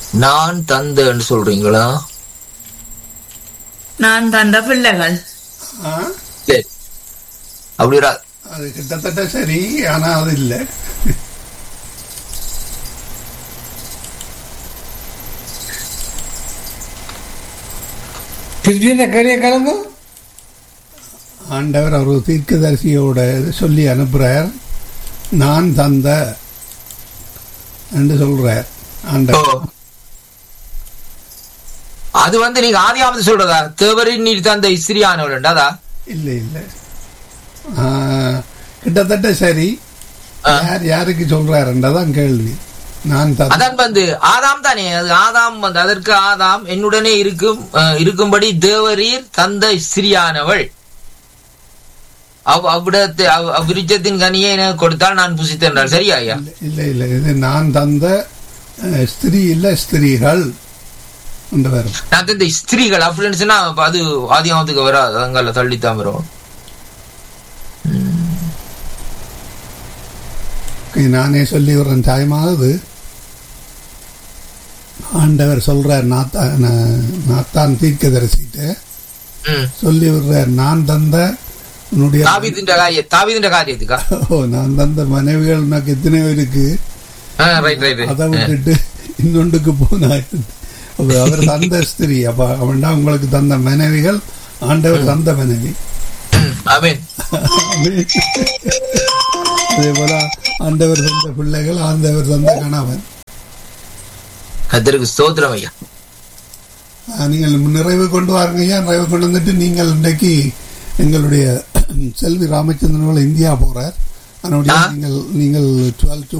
நான் தந்தேன்னு சொல்றீங்களா நான் தந்த பிள்ளைகள் ஆ, சரி அப்படி வராது அது கிட்டத்தட்ட சரி ஆனா அது இல்லை திருப்பி இந்த கரிய கலந்து ஆண்டவர் அவர் தீர்க்கதரிசியோட இது சொல்லி அனுப்புறார் நான் தந்த என்று சொல்றார் ஓ. ஆண்டவர் அது வந்து நீங்க ஆதியாவது சொல்றதா தேவரின் நீர் தந்த இஸ்திரியானவள் அதா இல்லை இல்லை ஆ, கிட்டத்தட்ட சரி ஆ. யார் யாருக்கு சொல்றாருன்றதான் கேள்வி நான் தந்த அதான் வந்து ஆதாம் தானே அது ஆதாம் வந்து அதற்கு ஆதாம் என்னுடனே இருக்கும் அஹ், இருக்கும்படி தேவரீர் தந்த ஸ்திரியானவள் அவ் அவ்விடத்து அவ்- அவ்விருச்சத்தின் கனியை எனக்கு கொடுத்தால் நான் புசித்தென்றாள் சரியா ஐயா இல்லை, இல்லை இல்லை இது நான் தந்த அஹ், ஸ்திரீ இல்ல ஸ்திரீகள் என்று வரும் நான் தந்த ஸ்திரீகள் அப்படின்னு சொன்னா அப்ப அது ஆதியாமத்துக்கு வராது அங்கால தள்ளித்தான் வரும் ஓகே, நானே சொல்லி வர்றேன் தாயமாவது ஆண்டவர் சொல்றார் நாத்தா- நா- நாத்தான் தீர்க்கதரிசிட்டு ம். சொல்லி விடுறார் நான் தந்த உன்னுடைய தாவீதின்ற காரிய தாவீதின்ற காரியத்துக்கா ஓ நான் தந்த மனைவிகள் உனக்கு எத்தனையோ இருக்கு ரைட் ரைட் அதை விட்டுட்டு இன்னொன்றுக்கு போனாய் அப்ப அவர் தந்த ஸ்திரீ அப்ப அவன்டா உங்களுக்கு தந்த மனைவிகள் ஆண்டவர் தந்த மனைவி ஆமீன் அதே போல ஆண்டவர் தந்த பிள்ளைகள் ஆண்டவர் தந்த கணவன் கத்தருக்கு ஸ்தோத்திரம் ஐயா ஆஹ், நீங்கள் நிறைவு கொண்டு வாருங்க ஐயா நிறைவு கொண்டு வந்துட்டு நீங்கள் இன்றைக்கு எங்களுடைய செல்வி ராமச்சந்திரன் அவர்கள் இந்தியா போறார் அதனுடைய ஆ. நீங்கள் நீங்கள் டுவெல்